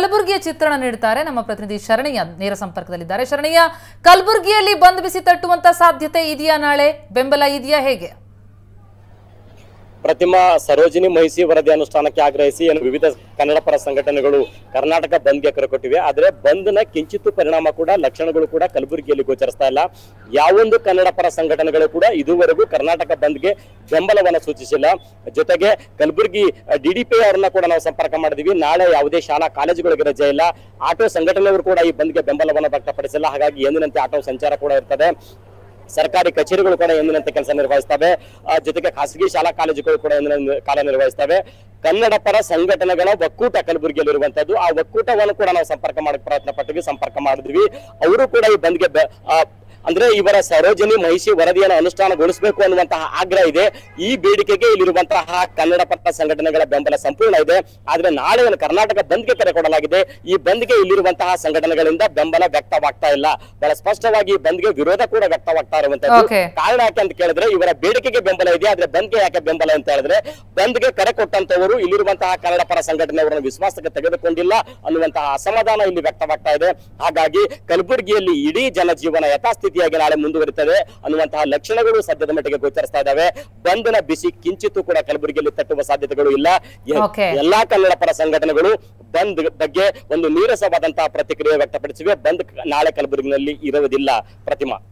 ಕಲಬುರಗಿಯ ಚಿತ್ರಣ ನೀಡುತ್ತಾರೆ ನಮ್ಮ ಪ್ರತಿನಿಧಿ ಶರಣಯ್ಯ ನೇರ ಸಂಪರ್ಕದಲ್ಲಿದ್ದಾರೆ ಶರಣಯ್ಯ ಕಲಬುರಗಿಯಲ್ಲಿ ಬಂದ್ ಬಿಸಿ ತಟ್ಟುವಂತ ಸಾಧ್ಯತೆ ಇದೆಯಾ ನಾಳೆ ಬೆಂಬಲ ಇದೆಯಾ ಹೇಗೆ ಪ್ರತಿಮಾ ಸರೋಜಿನಿ ಮಹಿಷಿ ವರದಿ ಅನುಷ್ಠಾನಕ್ಕೆ ಆಗ್ರಹಿಸಿ ಏನು ವಿವಿಧ ಕನ್ನಡ ಪರ ಸಂಘಟನೆಗಳು ಕರ್ನಾಟಕ ಬಂದ್ಗೆ ಕರೆ ಕೊಟ್ಟಿವೆ ಆದ್ರೆ ಬಂದ್ನ ಕಿಂಚಿತ್ತು ಪರಿಣಾಮ ಕೂಡ ಲಕ್ಷಣಗಳು ಕೂಡ ಕಲಬುರಗಿಯಲ್ಲಿ ಗೋಚರಿಸ್ತಾ ಇಲ್ಲ ಯಾವೊಂದು ಕನ್ನಡ ಪರ ಸಂಘಟನೆಗಳು ಕೂಡ ಇದುವರೆಗೂ ಕರ್ನಾಟಕ ಬಂದ್ಗೆ ಬೆಂಬಲವನ್ನ ಸೂಚಿಸಿಲ್ಲ ಜೊತೆಗೆ ಕಲಬುರಗಿ ಡಿಡಿಪಿ ಅವರನ್ನ ಕೂಡ ನಾವು ಸಂಪರ್ಕ ಮಾಡಿದೀವಿ ನಾಳೆ ಯಾವುದೇ ಶಾಲಾ ಕಾಲೇಜುಗಳಿಗೆ ರಜೆ ಇಲ್ಲ ಆಟೋ ಸಂಘಟನೆಯವರು ಕೂಡ ಈ ಬಂದ್ಗೆ ಬೆಂಬಲವನ್ನ ವ್ಯಕ್ತಪಡಿಸಿಲ್ಲ ಹಾಗಾಗಿ ಎಂದಿನಂತೆ ಆಟೋ ಸಂಚಾರ ಕೂಡ ಇರ್ತದೆ ಸರ್ಕಾರಿ ಕಚೇರಿಗಳು ಕೂಡ ಎಂದಿನಂತೆ ಕೆಲಸ ನಿರ್ವಹಿಸ್ತವೆ ಆ, ಜೊತೆಗೆ ಖಾಸಗಿ ಶಾಲಾ ಕಾಲೇಜುಗಳು ಕೂಡ ಎಂದಿನ ಕಾರ್ಯನಿರ್ವಹಿಸ್ತವೆ ಕನ್ನಡ ಪರ ಸಂಘಟನೆಗಳ ಒಕ್ಕೂಟ ಕಲಬುರಗಿಯಲ್ಲಿರುವಂತದ್ದು ಆ ಒಕ್ಕೂಟವನ್ನು ಕೂಡ ನಾವು ಸಂಪರ್ಕ ಮಾಡಕ್ ಪ್ರಯತ್ನ ಪಟ್ಟಿವಿ ಸಂಪರ್ಕ ಮಾಡಿದ್ವಿ ಅವರು ಕೂಡ ಈ ಬಂದ್ಗೆ ಬೆ- ಆ, ಅಂದ್ರೆ ಇವರ ಸರೋಜಿನಿ ಮಹಿಷಿ ವರದಿಯನ್ನು ಅನುಷ್ಠಾನಗೊಳಿಸಬೇಕು ಅನ್ನುವಂತಹ ಆಗ್ರಹ ಇದೆ ಈ ಬೇಡಿಕೆಗೆ ಇಲ್ಲಿರುವಂತಹ ಕನ್ನಡ ಪರ ಸಂಘಟನೆಗಳ ಬೆಂಬಲ ಸಂಪೂರ್ಣ ಇದೆ ಆದ್ರೆ ನಾಳೆ ಒಂದು ಕರ್ನಾಟಕ ಬಂದ್ಗೆ ಕರೆ ಕೊಡಲಾಗಿದೆ ಈ ಬಂದ್ಗೆ ಇಲ್ಲಿರುವಂತಹ ಸಂಘಟನೆಗಳಿಂದ ಬೆಂಬಲ ವ್ಯಕ್ತವಾಗ್ತಾ ಇಲ್ಲ ಬಹಳ ಸ್ಪಷ್ಟವಾಗಿ ಈ ಬಂದ್ಗೆ ವಿರೋಧ ಕೂಡ ವ್ಯಕ್ತವಾಗ್ತಾ ಇರುವಂತದ್ದು Okay. ಕಾರಣ ಯಾಕೆ ಅಂತ ಕೇಳಿದ್ರೆ ಇವರ ಬೇಡಿಕೆಗೆ ಬೆಂಬಲ ಇದೆ ಆದ್ರೆ ಬಂದ್ಗೆ ಯಾಕೆ ಬೆಂಬಲ ಅಂತ ಹೇಳಿದ್ರೆ ಬಂದ್ಗೆ ಕರೆ ಕೊಟ್ಟಂತವರು ಇಲ್ಲಿರುವಂತಹ ಕನ್ನಡ ಪರ ಸಂಘಟನೆಯವರನ್ನು ವಿಶ್ವಾಸಕ್ಕೆ ತೆಗೆದುಕೊಂಡಿಲ್ಲ ಅನ್ನುವಂತಹ ಅಸಮಾಧಾನ ಇಲ್ಲಿ ವ್ಯಕ್ತವಾಗ್ತಾ ಇದೆ ಹಾಗಾಗಿ ಕಲಬುರಗಿಯಲ್ಲಿ ಇಡೀ ಜನಜೀವನ ಯಥಾಸ್ಥಿತಿಯಾಗಿ ನಾಳೆ ಮುಂದುವರಿತದೆ ಅನ್ನುವಂತಹ ಲಕ್ಷಣಗಳು ಸದ್ಯದ ಮಟ್ಟಿಗೆ ಗೋಚರಿಸ್ತಾ ಇದ್ದಾವೆ ಬಂದ್ನ ಬಿಸಿ ಕಿಂಚಿತ್ತೂ ಕೂಡ ಕಲಬುರಗಿಯಲ್ಲಿ ತಟ್ಟುವ ಸಾಧ್ಯತೆಗಳು ಇಲ್ಲ ಎ- Okay. ಎಲ್ಲಾ ಕನ್ನಡ ಪರ ಸಂಘಟನೆಗಳು ಬಂದ್ ಬಗ್ಗೆ ಒಂದು ನೀರಸವಾದಂತಹ ಪ್ರತಿಕ್ರಿಯೆ ವ್ಯಕ್ತಪಡಿಸಿವೆ ಬಂದ್ ನಾಳೆ ಕಲಬುರಗಿನಲ್ಲಿ ಇರುವುದಿಲ್ಲ ಪ್ರತಿಮಾ